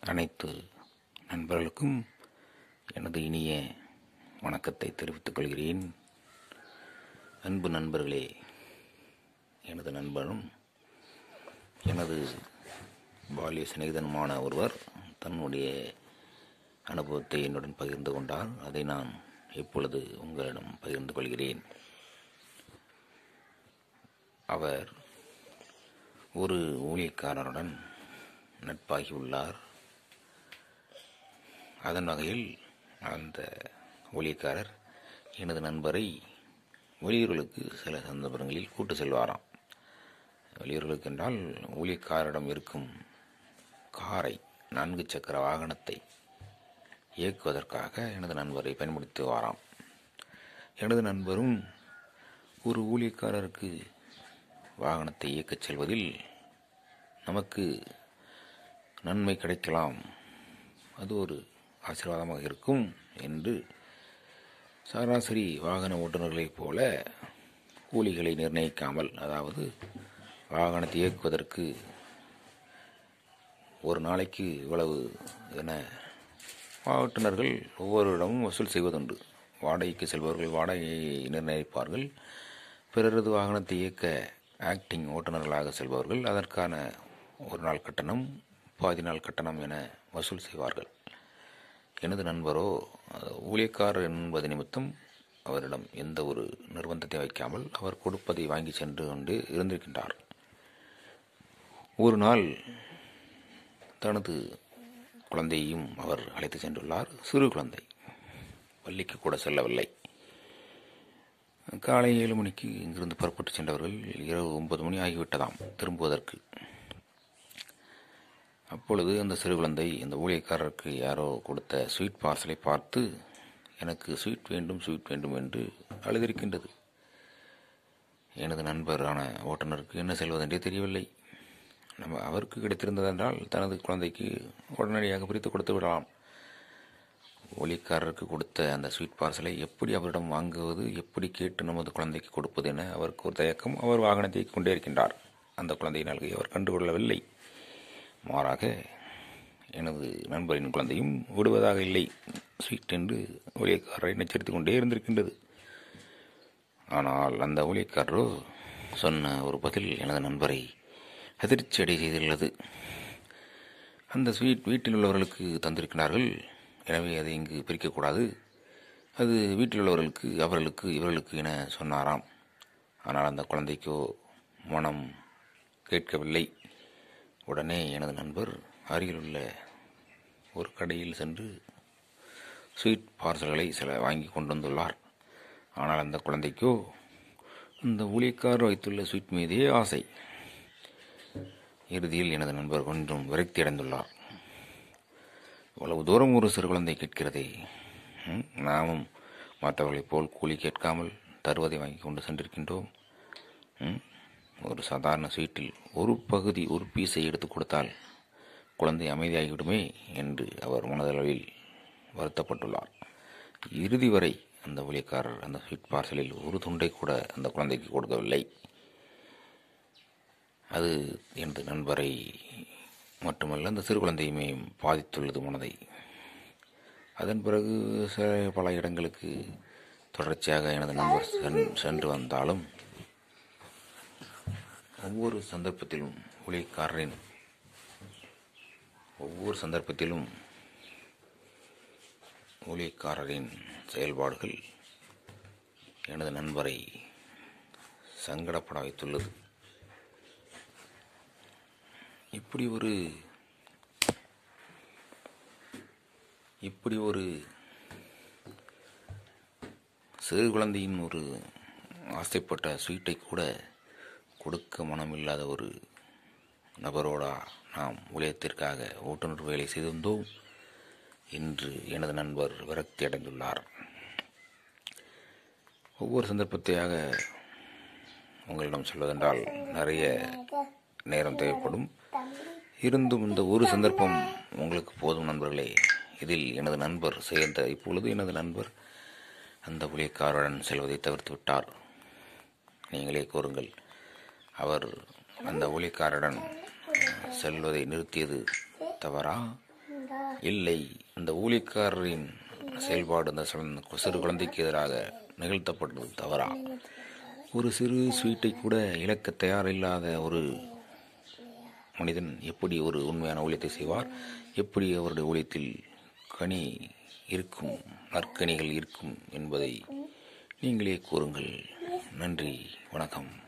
அனைத்து நண்பர்களுக்கும் எனது இனிய வணக்கத்தை தெரிவித்துக் கொள்கிறேன் அன்பு நண்பர்களே எனது நண்பனும் எனது பாலிய சிநேகிதனுமான ஒருவர் தன்னுடைய அனுபவத்தை என்னுடன் பகிர்ந்து கொண்டார் அதை நான் இப்பொழுது உங்களிடம் பகிர்ந்து கொள்கிறேன் அவர் ஒரு ஊழியக்காரருடன் நட்பாகி உள்ளார் அதன் வகையில் அந்த ஊழியக்காரர் எனது நண்பரை வெளியூர்களுக்கு சில சந்தர்ப்பங்களில் கூட்டு செல்வாராம் வெளியூர்களுக்கு என்றால் ஊழியக்காரரிடம் இருக்கும் காரை நான்கு சக்கர வாகனத்தை இயக்குவதற்காக எனது நண்பரை பயன்படுத்துவாராம் எனது நண்பரும் ஒரு ஊழியக்காரருக்கு வாகனத்தை இயக்கச் செல்வதில் நமக்கு நன்மை கிடைக்கலாம் அது ஒரு ஆசீர்வாதமாக இருக்கும் என்று சராசரி வாகன ஓட்டுநர்களைப் போல கூலிகளை நிர்ணயிக்காமல் அதாவது வாகனத்தை இயக்குவதற்கு ஒரு நாளைக்கு இவ்வளவு என ஓட்டுநர்கள் ஒவ்வொருடமும் வசூல் செய்வதுண்டு வாடகைக்கு செல்பவர்கள் வாடகையை நிர்ணயிப்பார்கள் பிறரது வாகனத்தை இயக்க ஆக்டிங் ஓட்டுநர்களாக செல்பவர்கள் அதற்கான ஒரு நாள் கட்டணம் பாதி நாள் கட்டணம் என வசூல் செய்வார்கள் எனது நண்பரோ ஊழியக்காரர் என்பது நிமித்தம் அவரிடம் எந்த ஒரு நிர்பந்தத்தை வைக்காமல் அவர் கொடுப்பதை வாங்கி சென்று கொண்டு இருந்திருக்கின்றார் ஒரு நாள் தனது குழந்தையையும் அவர் அழைத்து சென்றுள்ளார் சிறு குழந்தை பள்ளிக்கு கூட செல்லவில்லை காலை ஏழு மணிக்கு இங்கிருந்து புறப்பட்டு சென்றவர்கள் இரவு ஒன்பது மணி ஆகிவிட்டதாம் திரும்புவதற்கு அப்பொழுது அந்த சிறு குழந்தை இந்த ஊழியக்காரருக்கு யாரோ கொடுத்த ஸ்வீட் பார்சலை பார்த்து எனக்கு ஸ்வீட் வேண்டும் ஸ்வீட் வேண்டும் என்று அழுதிருக்கின்றது எனது நண்பரான ஓட்டுநருக்கு என்ன செல்வதென்றே தெரியவில்லை நம்ம அவருக்கு கிடைத்திருந்ததென்றால் தனது குழந்தைக்கு உடனடியாக பிரித்து கொடுத்து விடலாம் ஒலிக்காரருக்கு கொடுத்த அந்த ஸ்வீட் பார்சலை எப்படி அவரிடம் வாங்குவது எப்படி கேட்டு நமது குழந்தைக்கு கொடுப்பது என அவருக்கு ஒரு தயக்கம் அவர் வாகனத்தை கொண்டே இருக்கின்றார் அந்த குழந்தையின் அழுகை அவர் கண்டுகொள்ளவில்லை மாறாக எனது நண்பரின் குழந்தையும் விடுவதாக இல்லை ஸ்வீட் என்று ஊழியக்காரரை நச்சரித்து கொண்டே இருந்திருக்கின்றது ஆனால் அந்த ஊழியக்காரரோ சொன்ன ஒரு பதில் எனது நண்பரை அதிர்ச்சி அடை செய்துள்ளது அந்த ஸ்வீட் வீட்டில் உள்ளவர்களுக்கு தந்திருக்கிறார்கள் எனவே அதை இங்கு பிரிக்கக்கூடாது அது வீட்டில் உள்ளவர்களுக்கு அவர்களுக்கு இவர்களுக்கு என சொன்னாராம் ஆனால் அந்த குழந்தைக்கோ மனம் கேட்கவில்லை உடனே எனது நண்பர் அருகிலுள்ள ஒரு கடையில் சென்று ஸ்வீட் பார்சல்களை சில வாங்கி கொண்டு வந்துள்ளார் ஆனால் அந்த குழந்தைக்கோ அந்த ஊழியக்காரர் வைத்துள்ள ஸ்வீட் மீதே ஆசை இறுதியில் எனது நண்பர் கொஞ்சம் விரக்தி அடைந்துள்ளார் இவ்வளவு தூரம் ஒரு சிறு குழந்தை கேட்கிறதே நாமும் மற்றவர்களைப் போல் கூலி கேட்காமல் தருவதை வாங்கி கொண்டு சென்றிருக்கின்றோம் ஒரு சாதாரண ஸ்வீட்டில் ஒரு பகுதி ஒரு பீஸை எடுத்து கொடுத்தால் குழந்தை அமைதியாகிவிடுமே என்று அவர் மனதளவில் வருத்தப்பட்டுள்ளார் இறுதி வரை அந்த ஊழியக்காரர் அந்த ஸ்வீட் பார்சலில் ஒரு துண்டை கூட அந்த குழந்தைக்கு கொடுக்கவில்லை அது எனது நண்பரை மட்டுமல்ல அந்த சிறு குழந்தையுமே பாதித்துள்ளது மனதை அதன் பிறகு சில பல இடங்களுக்கு தொடர்ச்சியாக எனது நண்பர் சென்று வந்தாலும் ஒவ்வொரு சந்தர்ப்பத்திலும் ஊழியக்காரரின் ஒவ்வொரு சந்தர்ப்பத்திலும் ஊழியக்காரரின் செயல்பாடுகள் எனது நண்பரை சங்கடப்பட வைத்துள்ளது இப்படி ஒரு இப்படி ஒரு சிறு குழந்தையின் ஒரு ஆசைப்பட்ட ஸ்வீட்டை கூட கொடுக்க மனமில்லாத ஒரு நபரோடா நாம் ஊழியத்திற்காக ஓட்டுநர் வேலை செய்திருந்தோம் என்று எனது நண்பர் விரக்தி அடைந்துள்ளார் ஒவ்வொரு சந்தர்ப்பத்தையாக உங்களிடம் சொல்வதென்றால் நிறைய நேரம் தேவைப்படும் இருந்தும் இந்த ஒரு சந்தர்ப்பம் உங்களுக்கு போதும் நண்பர்களே இதில் எனது நண்பர் சேர்ந்த இப்பொழுது எனது நண்பர் அந்த ஊழியக்காரருடன் செல்வதை தவிர்த்து விட்டார் நீங்களே கூறுங்கள் அவர் அந்த ஊழியக்காரருடன் செல்வதை நிறுத்தியது தவறா இல்லை அந்த ஊழியக்காரரின் செயல்பாடு அந்த சில- சிறு குழந்தைக்கு எதிராக நிகழ்த்தப்பட்டது தவறா ஒரு சிறு ஸ்வீட்டை கூட இழக்க தயாரில்லாத ஒரு மனிதன் எப்படி ஒரு உண்மையான ஊழியத்தை செய்வார் எப்படி அவருடைய ஊழியத்தில் கனி இருக்கும் நற்கனிகள் இருக்கும் என்பதை நீங்களே கூறுங்கள் நன்றி வணக்கம்